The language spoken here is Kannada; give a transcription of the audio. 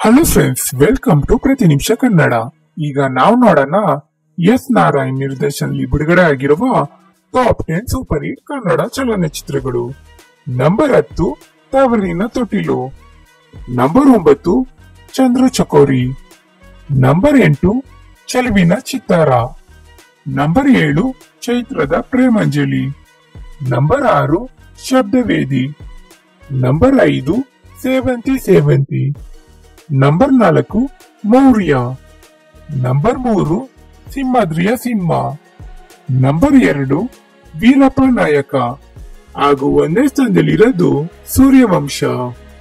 ಹಲೋ ಫ್ರೆಂಡ್ಸ್ ವೆಲ್ಕಮ್ ಟು ಪ್ರತಿ ನಿಮಿಷ ಕನ್ನಡ ಈಗ ನಾವು ನೋಡೋಣ ಎಸ್ ನಾರಾಯಣ್ ನಿರ್ದೇಶನದಲ್ಲಿ ಬಿಡುಗಡೆ ಆಗಿರುವ top ten super hit Kannada ಚಲನಚಿತ್ರಗಳು ನಂಬರ್ ಹತ್ತು ತವರಿನ ತೊಟ್ಟಿಲು ನಂಬರ್ ಒಂಬತ್ತು ಚಂದ್ರ ಚಕೋರಿ ನಂಬರ್ ಎಂಟು ಚೆಲುವಿನ ಚಿತ್ತಾರ ನಂಬರ್ ಏಳು ಚೈತ್ರದ ಪ್ರೇಮಾಂಜಲಿ ನಂಬರ್ ಆರು ಶಬ್ದವೇದಿ ನಂಬರ್ ಐದು ಸೇವಂತಿ ಸೇವಂತಿ ನಂಬರ್ ನಾಲ್ಕು ಮೌರ್ಯ ನಂಬರ್ ಮೂರು ಸಿಂಹಾದ್ರಿಯ ಸಿಂಹ ನಂಬರ್ ಎರಡು ವೀರಪ್ಪ ನಾಯಕ ಹಾಗೂ ಒಂದೇ ಸ್ಥಾನದಲ್ಲಿರೋದು ಸೂರ್ಯವಂಶ